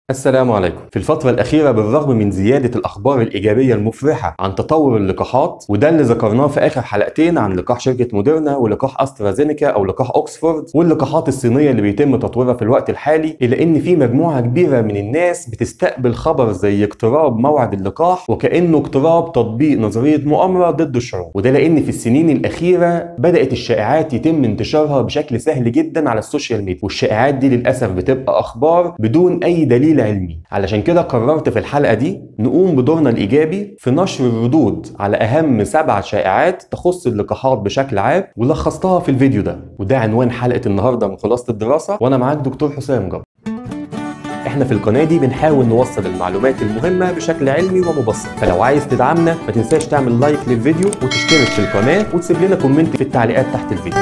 السلام عليكم في الفترة الأخيرة بالرغم من زيادة الأخبار الإيجابية المفرحة عن تطور اللقاحات وده اللي ذكرناه في آخر حلقتين عن لقاح شركة موديرنا ولقاح أسترازينيكا أو لقاح أكسفورد واللقاحات الصينية اللي بيتم تطويرها في الوقت الحالي إلا إن في مجموعة كبيرة من الناس بتستقبل خبر زي اقتراب موعد اللقاح وكأنه اقتراب تطبيق نظرية مؤامرة ضد الشعوب وده لأن في السنين الأخيرة بدأت الشائعات يتم انتشارها بشكل سهل جدا على السوشيال ميديا والشائعات دي للأسف بتبقى أخبار بدون أي دليل علمي علشان كده قررت في الحلقة دي نقوم بدورنا الإيجابي في نشر الردود على أهم سبع شائعات تخص اللقاحات بشكل عام ولخصتها في الفيديو ده وده عنوان حلقة النهاردة من خلاصة الدراسة وأنا معاك دكتور حسام جبر احنا في القناه دي بنحاول نوصل المعلومات المهمه بشكل علمي ومبسط فلو عايز تدعمنا ما تنساش تعمل لايك للفيديو وتشترك في القناه وتسيب لنا كومنت في التعليقات تحت الفيديو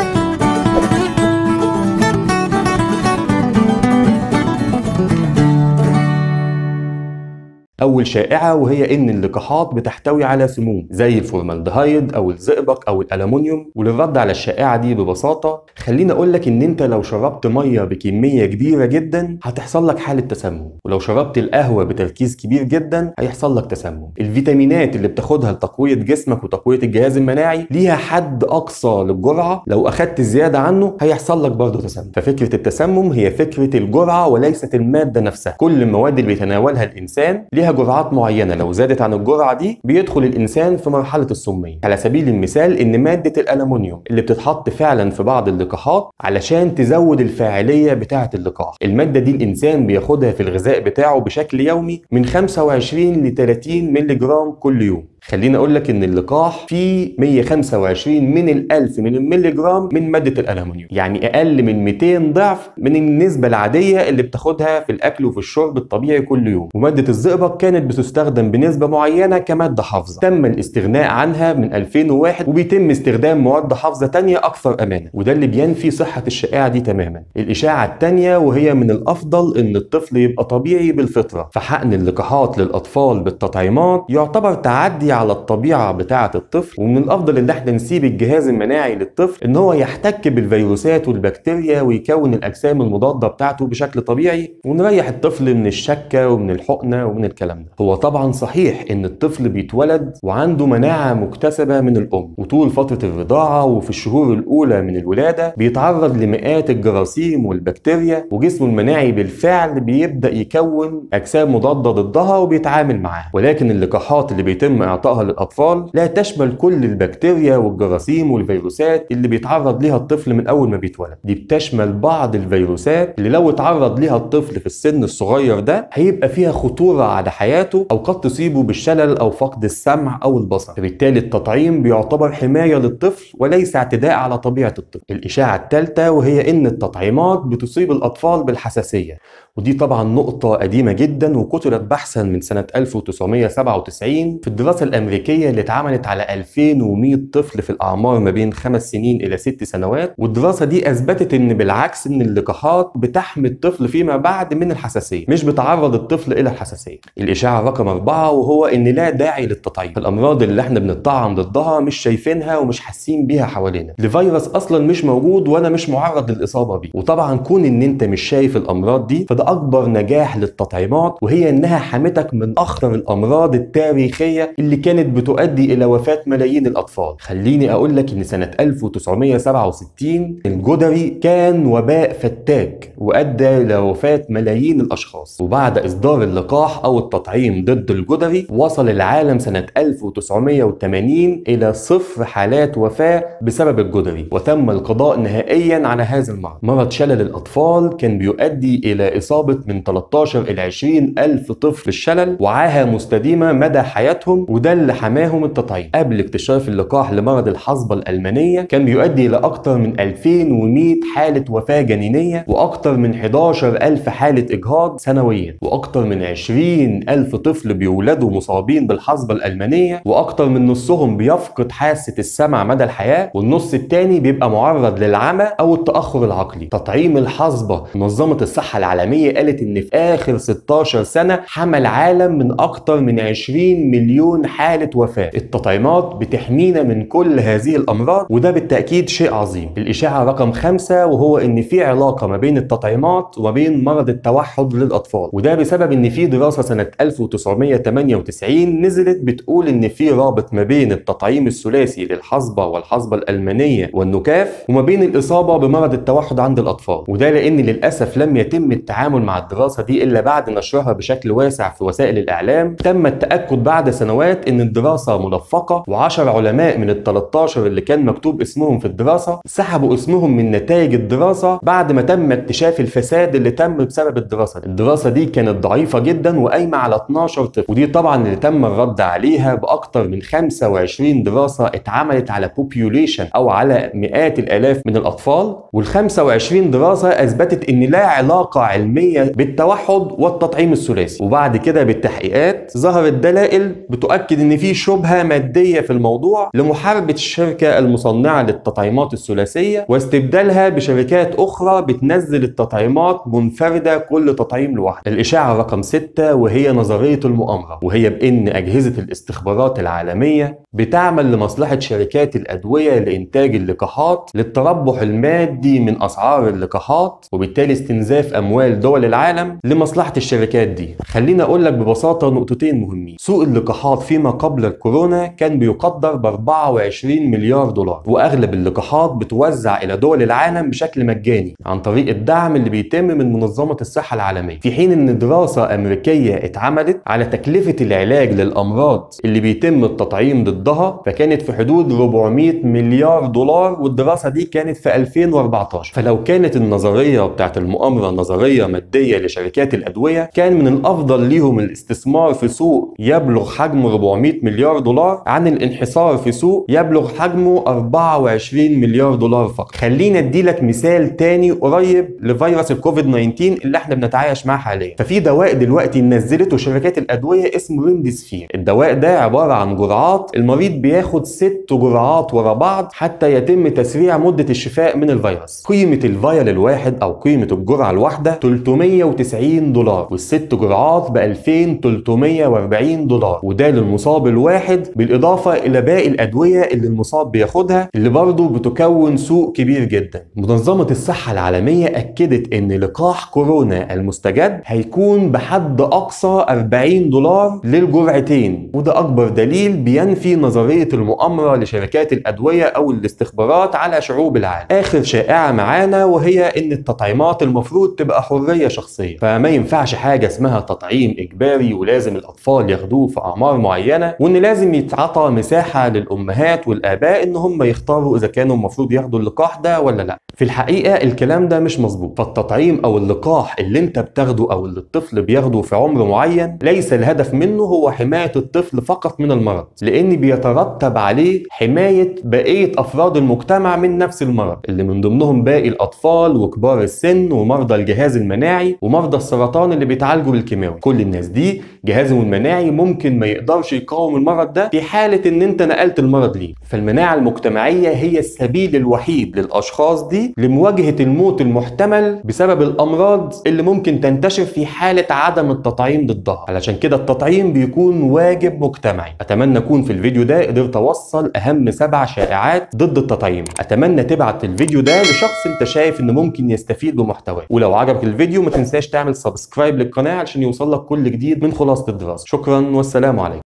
أول شائعة وهي إن اللقاحات بتحتوي على سموم زي الفورمالدهايد أو الزئبق أو الألمونيوم وللرد على الشائعة دي ببساطة خليني أقول لك إن أنت لو شربت مية بكمية كبيرة جدا هتحصل لك حالة تسمم ولو شربت القهوة بتركيز كبير جدا هيحصل لك تسمم الفيتامينات اللي بتاخدها لتقوية جسمك وتقوية الجهاز المناعي ليها حد أقصى للجرعة لو أخدت زيادة عنه هيحصل لك برضه تسمم ففكرة التسمم هي فكرة الجرعة وليست المادة نفسها كل المواد اللي بيتناولها الإنسان ليها جرعات معينة لو زادت عن الجرعة دي بيدخل الإنسان في مرحلة السمية على سبيل المثال إن مادة الألمنيوم اللي بتتحط فعلا في بعض اللقاحات علشان تزود الفاعلية بتاعة اللقاح المادة دي الإنسان بياخدها في الغذاء بتاعه بشكل يومي من 25 ل 30 مللي جرام كل يوم خليني اقول لك ان اللقاح فيه 125 من الالف من الملي جرام من ماده الالومنيوم يعني اقل من 200 ضعف من النسبه العاديه اللي بتاخدها في الاكل وفي الشرب الطبيعي كل يوم وماده الزئبق كانت بتستخدم بنسبه معينه كماده حافظه تم الاستغناء عنها من 2001 وبيتم استخدام مواد حافظه تانية اكثر امانه وده اللي بينفي صحه الشائعه دي تماما الاشاعه الثانيه وهي من الافضل ان الطفل يبقى طبيعي بالفطره فحقن اللقاحات للاطفال بالتطعيمات يعتبر تعدي على الطبيعه بتاعه الطفل ومن الافضل ان احنا نسيب الجهاز المناعي للطفل ان هو يحتك بالفيروسات والبكتيريا ويكون الاجسام المضاده بتاعته بشكل طبيعي ونريح الطفل من الشكه ومن الحقنه ومن الكلام ده هو طبعا صحيح ان الطفل بيتولد وعنده مناعه مكتسبه من الام وطول فتره الرضاعه وفي الشهور الاولى من الولاده بيتعرض لمئات الجراثيم والبكتيريا وجسمه المناعي بالفعل بيبدا يكون اجسام مضاده ضدها وبيتعامل معاها ولكن اللقاحات اللي بيتم اعطائها للاطفال لا تشمل كل البكتيريا والجراثيم والفيروسات اللي بيتعرض ليها الطفل من اول ما بيتولد دي بتشمل بعض الفيروسات اللي لو اتعرض ليها الطفل في السن الصغير ده هيبقى فيها خطوره على حياته او قد تصيبه بالشلل او فقد السمع او البصر فبالتالي التطعيم بيعتبر حمايه للطفل وليس اعتداء على طبيعه الطفل الاشاعه الثالثه وهي ان التطعيمات بتصيب الاطفال بالحساسيه ودي طبعا نقطة قديمة جدا وكتبت بحثا من سنة 1997 في الدراسة الأمريكية اللي اتعملت على 2100 طفل في الأعمار ما بين خمس سنين إلى ست سنوات والدراسة دي أثبتت إن بالعكس إن اللقاحات بتحمي الطفل فيما بعد من الحساسية مش بتعرض الطفل إلى الحساسية الإشاعة رقم أربعة وهو إن لا داعي للتطعيم الأمراض اللي إحنا بنطعم ضدها مش شايفينها ومش حاسين بيها حوالينا لفيروس أصلا مش موجود وأنا مش معرض للإصابة بيه وطبعا كون إن أنت مش شايف الأمراض دي فده اكبر نجاح للتطعيمات وهي انها حمتك من اخطر الامراض التاريخيه اللي كانت بتؤدي الى وفاه ملايين الاطفال خليني اقول لك ان سنه 1967 الجدري كان وباء فتاك وادى الى وفاه ملايين الاشخاص وبعد اصدار اللقاح او التطعيم ضد الجدري وصل العالم سنه 1980 الى صفر حالات وفاه بسبب الجدري وتم القضاء نهائيا على هذا المرض مرض شلل الاطفال كان بيؤدي الى اصابه من 13 إلى 20 ألف طفل الشلل وعاهة مستديمة مدى حياتهم وده اللي حماهم التطعيم قبل اكتشاف اللقاح لمرض الحصبة الألمانية كان بيؤدي إلى أكثر من 2100 حالة وفاة جنينية وأكثر من 11 ألف حالة إجهاض سنويا وأكثر من 20 ألف طفل بيولدوا مصابين بالحصبة الألمانية وأكثر من نصهم بيفقد حاسة السمع مدى الحياة والنص الثاني بيبقى معرض للعمى أو التأخر العقلي تطعيم الحصبة منظمة الصحة العالمية العالميه قالت ان في اخر 16 سنه حمى العالم من اكتر من 20 مليون حاله وفاه التطعيمات بتحمينا من كل هذه الامراض وده بالتاكيد شيء عظيم الاشاعه رقم خمسة وهو ان في علاقه ما بين التطعيمات وما بين مرض التوحد للاطفال وده بسبب ان في دراسه سنه 1998 نزلت بتقول ان في رابط ما بين التطعيم الثلاثي للحصبه والحصبه الالمانيه والنكاف وما بين الاصابه بمرض التوحد عند الاطفال وده لان للاسف لم يتم التعامل مع الدراسه دي الا بعد نشرها بشكل واسع في وسائل الاعلام تم التاكد بعد سنوات ان الدراسه ملفقه و10 علماء من ال 13 اللي كان مكتوب اسمهم في الدراسه سحبوا اسمهم من نتائج الدراسه بعد ما تم اكتشاف الفساد اللي تم بسبب الدراسه دي الدراسه دي كانت ضعيفه جدا وقايمه على 12 طفل ودي طبعا اللي تم الرد عليها باكتر من 25 دراسه اتعملت على بوبيوليشن او على مئات الالاف من الاطفال وال 25 دراسه اثبتت ان لا علاقه علميه بالتوحد والتطعيم الثلاثي وبعد كده بالتحقيقات ظهرت دلائل بتؤكد ان في شبهه ماديه في الموضوع لمحاربه الشركه المصنعه للتطعيمات الثلاثيه واستبدالها بشركات اخرى بتنزل التطعيمات منفرده كل تطعيم لوحده الاشاعه رقم 6 وهي نظريه المؤامره وهي بان اجهزه الاستخبارات العالميه بتعمل لمصلحه شركات الادويه لانتاج اللقاحات للتربح المادي من اسعار اللقاحات وبالتالي استنزاف اموال دول العالم لمصلحه الشركات دي خليني اقول لك ببساطه نقطتين مهمين سوق اللقاحات فيما قبل الكورونا كان بيقدر ب 24 مليار دولار واغلب اللقاحات بتوزع الى دول العالم بشكل مجاني عن طريق الدعم اللي بيتم من منظمه الصحه العالميه في حين ان دراسه امريكيه اتعملت على تكلفه العلاج للامراض اللي بيتم التطعيم ضدها فكانت في حدود 400 مليار دولار والدراسه دي كانت في 2014 فلو كانت النظريه بتاعت المؤامره نظريه ماديه لشركات الادويه كان من الافضل ليهم الاستثمار في سوق يبلغ حجمه 400 مليار دولار عن الانحصار في سوق يبلغ حجمه 24 مليار دولار فقط خلينا اديلك مثال تاني قريب لفيروس الكوفيد 19 اللي احنا بنتعايش معاه حاليا ففي دواء دلوقتي نزلته شركات الادويه اسمه ريمديسفير الدواء ده عباره عن جرعات المريض بياخد ست جرعات ورا بعض حتى يتم تسريع مده الشفاء من الفيروس قيمه الفيال الواحد او قيمه الجرعه الواحده 390 دولار والست جرعات ب 2340 دولار وده للمصاب الواحد بالاضافه الى باقي الادويه اللي المصاب بياخدها اللي برضه بتكون سوق كبير جدا منظمه الصحه العالميه اكدت ان لقاح كورونا المستجد هيكون بحد اقصى 40 دولار للجرعتين وده اكبر دليل بينفي نظريه المؤامره لشركات الادويه او الاستخبارات على شعوب العالم اخر شائعه معانا وهي ان التطعيمات المفروض تبقى حريه شخصيه فما ينفعش حاجه اسمها تطعيم اجباري ولازم الاطفال ياخدوه في اعمار معينه وان لازم يتعطى مساحه للامهات والاباء ان هم يختاروا اذا كانوا المفروض ياخدوا اللقاح ده ولا لا في الحقيقه الكلام ده مش مظبوط فالتطعيم او اللقاح اللي انت بتاخده او اللي الطفل بياخده في عمر معين ليس الهدف منه هو حمايه الطفل فقط من المرض لان بيترتب عليه حمايه بقيه افراد المجتمع من نفس المرض اللي من ضمنهم باقي الاطفال وكبار السن ومرضى الجهاز المناعي ومرضى السرطان اللي بيتعالجوا بالكيماوي كل الناس دي جهازهم المناعي ممكن ما يقدرش يقاوم المرض ده في حاله ان انت نقلت المرض ليه فالمناعه المجتمعيه هي السبيل الوحيد للاشخاص دي لمواجهه الموت المحتمل بسبب الامراض اللي ممكن تنتشر في حاله عدم التطعيم ضدها علشان كده التطعيم بيكون واجب مجتمعي اتمنى اكون في الفيديو ده قدرت اوصل اهم سبع شائعات ضد التطعيم اتمنى تبعت الفيديو ده لشخص انت شايف انه ممكن يستفيد بمحتواه ولو عجبك الفيديو ما تنساش تعمل سبسكرايب للقناه علشان يوصل لك كل جديد من خلاصه الدراسه شكرا والسلام عليكم